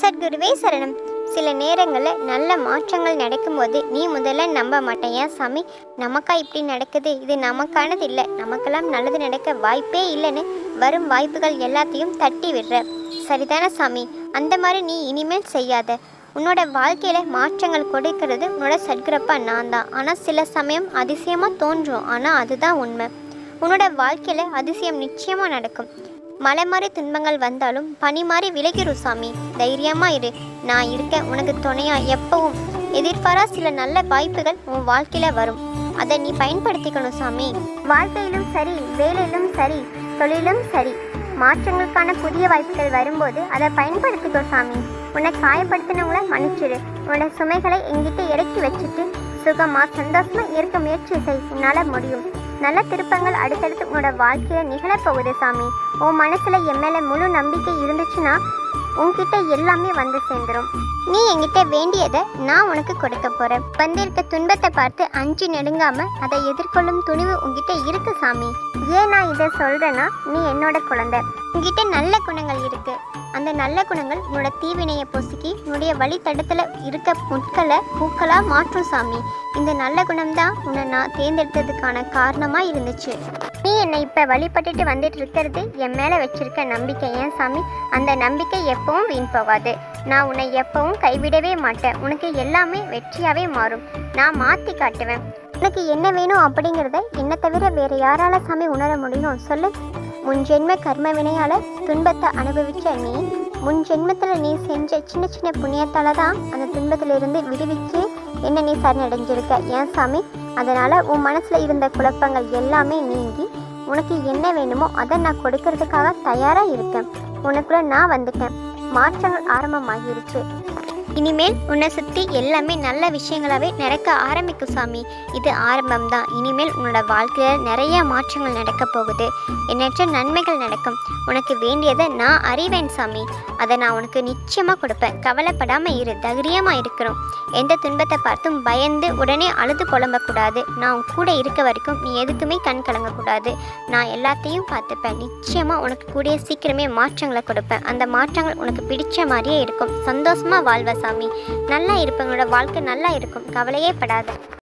சத்குருவே சரணம் சில நேரங்களில் நல்ல மாற்றங்கள் நடக்கும்போது நீ முதல்ல நம்ப மாட்டேன் ஏன் சாமி நமக்கா இப்படி நடக்குது இது நமக்கானது இல்லை நமக்கெல்லாம் நல்லது நடக்க வாய்ப்பே இல்லைன்னு வரும் வாய்ப்புகள் எல்லாத்தையும் தட்டி விடுற சரிதானே சாமி அந்த மாதிரி நீ இனிமேல் செய்யாத உன்னோட வாழ்க்கையில மாற்றங்கள் கொடுக்கிறது உன்னோட சத்குரப்பா நான் தான் ஆனால் சில சமயம் அதிசயமாக தோன்றும் ஆனால் அதுதான் உண்மை உன்னோட வாழ்க்கையில அதிசயம் நிச்சயமாக நடக்கும் மலை மாதிரி துன்பங்கள் வந்தாலும் பனி மாதிரி விலகிரும் சாமி தைரியமா இரு நான் இருக்கேன் உனக்கு துணையா எப்பவும் எதிர்பாரா சில நல்ல வாய்ப்புகள் உன் வாழ்க்கையில வரும் அதை நீ பயன்படுத்திக்கணும் சாமி வாழ்க்கையிலும் சரி வேலையிலும் சரி தொழிலும் சரி மாற்றங்களுக்கான புதிய வாய்ப்புகள் வரும்போது அதை பயன்படுத்திக்கோ சாமி உன்னை காயப்படுத்தினவங்கள மன்னிச்சிடு உன்னோட சுமைகளை எங்கிட்ட இறக்கி வச்சுட்டு சுகமா சந்தோஷமா இருக்க முயற்சி செய் உன்னால முடியும் நல்ல திருப்பங்கள் அடுத்தடுத்து உன்னோட வாழ்க்கையில நிகழப்போகுது சாமி உன் மனசுல என் மேல முழு நம்பிக்கை இருந்துச்சுன்னா உன்கிட்ட எல்லாமே வந்து சேர்ந்துரும் நீ என்கிட்ட வேண்டியதை நான் உனக்கு கொடுக்க போறேன் வந்திருக்க துன்பத்தை பார்த்து அஞ்சு நெடுங்காம அதை எதிர்கொள்ளும் துணிவு உன்கிட்ட இருக்கு சாமி ஏன் நான் இதை சொல்றேன்னா நீ என்னோட குழந்தை உன்கிட்ட நல்ல குணங்கள் இருக்கு அந்த நல்ல குணங்கள் உன்னோட தீவினையை பொசுக்கி உன்னுடைய வழித்தடத்துல இருக்க முட்களை பூக்களா மாற்றும் சாமி இந்த நல்ல குணம்தான் உன்னை நான் தேர்ந்தெடுத்ததுக்கான காரணமா இருந்துச்சு நீ என்னை இப்ப வழிபட்டுட்டு வந்துட்டு இருக்கிறது என் மேல வச்சிருக்க நம்பிக்கை ஏன் சாமி அந்த நம்பிக்கை எப்பவும் வீண் போகாது நான் உன்னை எப்பவும் கைவிடவே மாட்டேன் உனக்கு எல்லாமே வெற்றியாவே மாறும் நான் மாத்தி காட்டுவேன் உனக்கு என்ன வேணும் அப்படிங்கிறத என்னை தவிர வேற யாரால சாமி உணர முடியும் சொல்லு முன் ஜென்ம கர்ம வினையால துன்பத்தை அனுபவிச்ச நீ முன் ஜென்மத்துல நீ செஞ்ச சின்ன சின்ன புண்ணியத்தால தான் அந்த துன்பத்திலிருந்து விடுவிச்சு என்ன நீ சரணடைஞ்சிருக்க ஏன் சாமி அதனால உன் மனசுல இருந்த குழப்பங்கள் எல்லாமே நீங்கி உனக்கு என்ன வேணுமோ அதை நான் கொடுக்கறதுக்காக தயாரா இருக்கேன் உனக்குள்ள நான் வந்துட்டேன் மாற்றங்கள் ஆரம்பமாகிருச்சு இனிமேல் உன்னை சுற்றி எல்லாமே நல்ல விஷயங்களாவே நடக்க ஆரம்பிக்கும் சாமி இது ஆரம்பம் தான் இனிமேல் உன்னோட வாழ்க்கையில் நிறைய மாற்றங்கள் நடக்க போகுது எண்ணற்ற நன்மைகள் நடக்கும் உனக்கு வேண்டியதை நான் அறிவேன் சாமி அதை நான் உனக்கு நிச்சயமாக கொடுப்பேன் கவலைப்படாமல் இரு தைரியமாக இருக்கிறோம் எந்த துன்பத்தை பார்த்தும் பயந்து உடனே அழுது புலம்பக்கூடாது நான் உன் கூட இருக்க வரைக்கும் நீ எதுக்குமே கண் கலங்கக்கூடாது நான் எல்லாத்தையும் பார்த்துப்பேன் நிச்சயமாக உனக்கு கூடிய சீக்கிரமே மாற்றங்களை கொடுப்பேன் அந்த மாற்றங்கள் உனக்கு பிடிச்ச மாதிரியே இருக்கும் சந்தோஷமாக வாழ்வ சாமி நல்லா இருப்பவங்களோட வாழ்க்கை நல்லா இருக்கும் கவலையே படாத